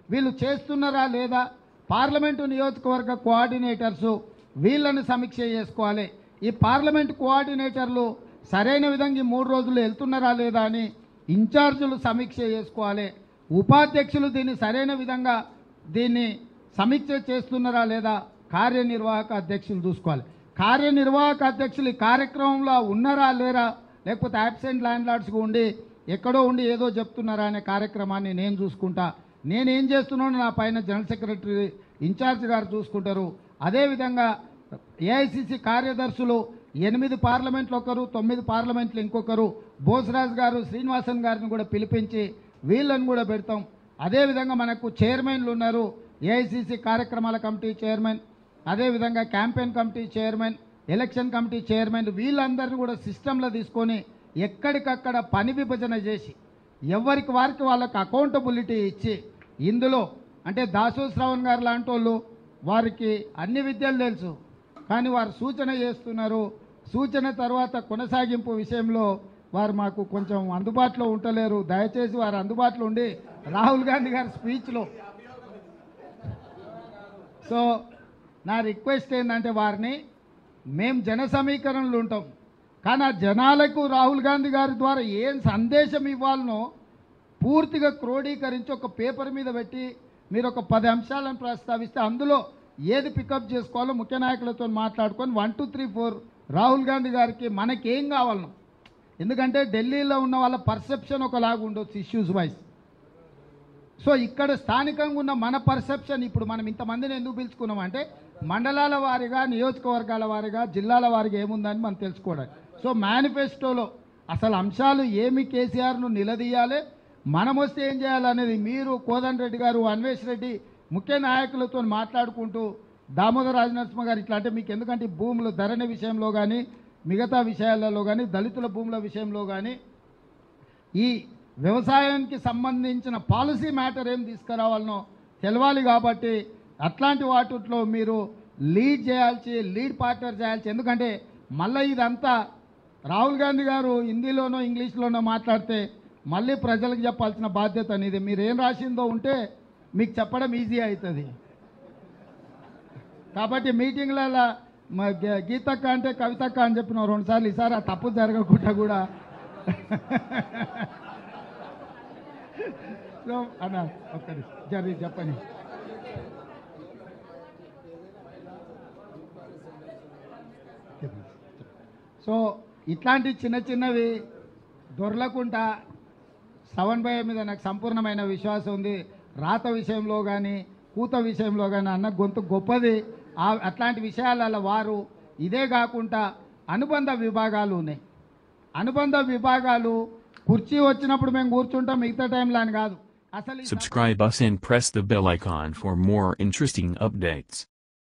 వీళ్ళు చేస్తున్నారా లేదా పార్లమెంటు నియోజకవర్గ కోఆర్డినేటర్సు వీళ్ళని సమీక్ష చేసుకోవాలి ఈ పార్లమెంట్ కోఆర్డినేటర్లు సరైన విధంగా ఈ మూడు రోజులు వెళ్తున్నారా లేదా అని ఇన్ఛార్జీలు సమీక్ష చేసుకోవాలి ఉపాధ్యక్షులు దీన్ని సరైన విధంగా దీన్ని సమీక్ష చేస్తున్నారా లేదా కార్యనిర్వాహక అధ్యక్షులు చూసుకోవాలి కార్యనిర్వాహక అధ్యక్షులు ఈ కార్యక్రమంలో ఉన్నారా లేరా లేకపోతే యాబ్సెంట్ ల్యాండ్ లార్డ్స్గా ఉండి ఎక్కడో ఉండి ఏదో చెప్తున్నారా అనే కార్యక్రమాన్ని నేను చూసుకుంటా నేనేం చేస్తున్నానో నా పైన జనరల్ సెక్రటరీ ఇన్ఛార్జ్ గారు చూసుకుంటారు అదేవిధంగా ఏఐసిసి కార్యదర్శులు ఎనిమిది పార్లమెంట్లు ఒకరు తొమ్మిది పార్లమెంట్లు ఇంకొకరు బోసరాజ్ గారు శ్రీనివాసన్ గారిని కూడా పిలిపించి వీళ్ళని కూడా పెడతాం అదేవిధంగా మనకు చైర్మన్లు ఉన్నారు ఏఐసిసి కార్యక్రమాల కమిటీ చైర్మన్ అదేవిధంగా campaign committee chairman election committee chairman వీళ్ళందరినీ కూడా సిస్టంలో తీసుకొని ఎక్కడికక్కడ పని విభజన చేసి ఎవరికి వారికి వాళ్ళకి అకౌంటబిలిటీ ఇచ్చి ఇందులో అంటే దాసో శ్రవణ్ గారు లాంటి వాళ్ళు వారికి అన్ని విద్యలు తెలుసు కానీ వారు సూచన చేస్తున్నారు సూచన తర్వాత కొనసాగింపు విషయంలో వారు మాకు కొంచెం అందుబాటులో ఉండలేరు దయచేసి వారు అందుబాటులో ఉండి రాహుల్ గాంధీ గారి స్పీచ్లో సో నా రిక్వెస్ట్ ఏంటంటే వారిని మేము జన సమీకరణలు ఉంటాం కానీ ఆ జనాలకు రాహుల్ గాంధీ గారి ద్వారా ఏం సందేశం ఇవ్వాలనో పూర్తిగా క్రోడీకరించి ఒక పేపర్ మీద పెట్టి మీరు ఒక పది అంశాలను ప్రస్తావిస్తే అందులో ఏది పికప్ చేసుకోవాలో ముఖ్య నాయకులతో మాట్లాడుకొని one two three four Rahul Gandhi గారికి మనకేం కావాలను ఎందుకంటే ఢిల్లీలో ఉన్న వాళ్ళ పర్సెప్షన్ ఒకలాగా ఉండొచ్చు ఇష్యూస్ వైజ్ సో ఇక్కడ స్థానికంగా ఉన్న మన పర్సెప్షన్ ఇప్పుడు మనం ఇంతమందిని ఎందుకు పిలుచుకున్నాం అంటే మండలాల వారీగా నియోజకవర్గాల వారీగా జిల్లాల వారీగా ఏముందని మనం తెలుసుకోవడానికి సో మేనిఫెస్టోలో అసలు అంశాలు ఏమి కేసీఆర్ను నిలదీయాలి మనం వస్తే ఏం చేయాలనేది మీరు కోదండ రెడ్డి గారు అన్వేష్ రెడ్డి ముఖ్య నాయకులతో మాట్లాడుకుంటూ దామోదర రాజనరసింహ గారు ఇట్లా అంటే మీకు ఎందుకంటే ఈ భూముల ధరణి విషయంలో కానీ మిగతా విషయాలలో కానీ దళితుల భూముల విషయంలో కానీ ఈ వ్యవసాయానికి సంబంధించిన పాలసీ మ్యాటర్ ఏం తీసుకురావాలనో తెలవాలి కాబట్టి అట్లాంటి వాటిలో మీరు లీడ్ చేయాల్సి లీడ్ పార్ట్నర్ చేయాల్సి ఎందుకంటే మళ్ళీ ఇదంతా రాహుల్ గాంధీ గారు హిందీలోనో ఇంగ్లీష్లోనో మాట్లాడితే మళ్ళీ ప్రజలకు చెప్పాల్సిన బాధ్యత అనేది మీరు ఏం రాసిందో ఉంటే మీకు చెప్పడం ఈజీ అవుతుంది కాబట్టి మీటింగ్లలో మ- గ- గీతక్క అంటే కవితక్క అని చెప్పిన రెండుసార్లు ఈసారి ఆ తప్పు జరగకుండా కూడా సో అన్న ఒక్కడి జరి చెప్పని సో ఇట్లాంటి చిన్న చిన్నవి దొరలకుండా శ్రవణ్ భయ్య మీద నాకు సంపూర్ణమైన విశ్వాసం ఉంది రాత విషయంలో కానీ కూత విషయంలో కానీ అన్న గొంతు గొప్పది ఆ అట్లాంటి విషయాలలో వారు ఇదే కాకుండా అనుబంధ విభాగాలు ఉన్నాయి అనుబంధ విభాగాలు కుర్చీ వచ్చినప్పుడు మేము కూర్చుంటాం మిగతా టైంలో అని కాదు అసలు ఈ Subscribe us and press the bell icon for more interesting updates.